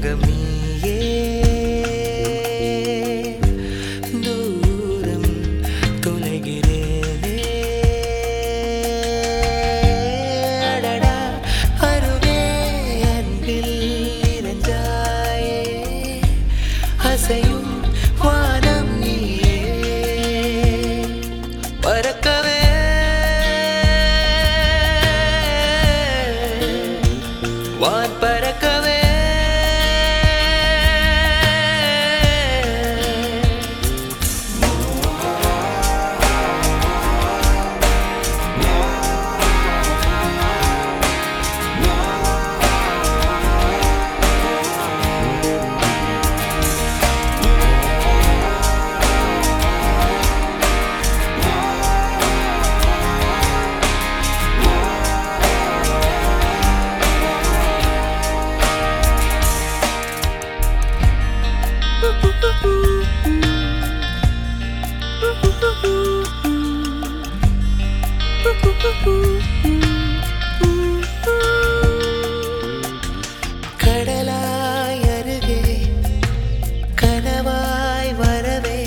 சுகம் நீயே தூரம் தொலைகிறேனே அடடா அருகே அன்பில் நிறைஞ்சாயே அசையும் வானம் நீயே பறக்கவே வான் பறக்கவே கடலாய் அருகே கனவாய் வரவே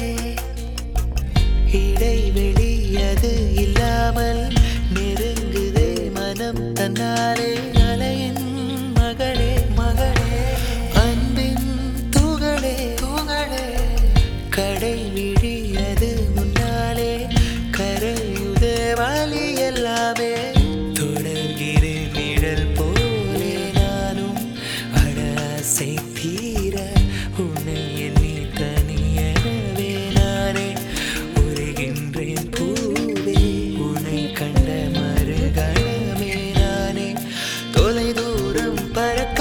இடைவெளி அது இல்லாமல் நெருங்குதே மனம் தன்னாலே அலையின் மகளே மகளே அன்பின் துகளே துகளே கடை விழியது முன்னாலே கரையுதே வழி எல்லாமே தொடர்கிறேன் நிழல் போலே நானும் அடாசை தீர உன்னை எண்ணி தனியனவே நானே உருகின்றேன் பூவே உன்னை கண்ட மறுகணமே நானே தொலை தூரம் பறக்க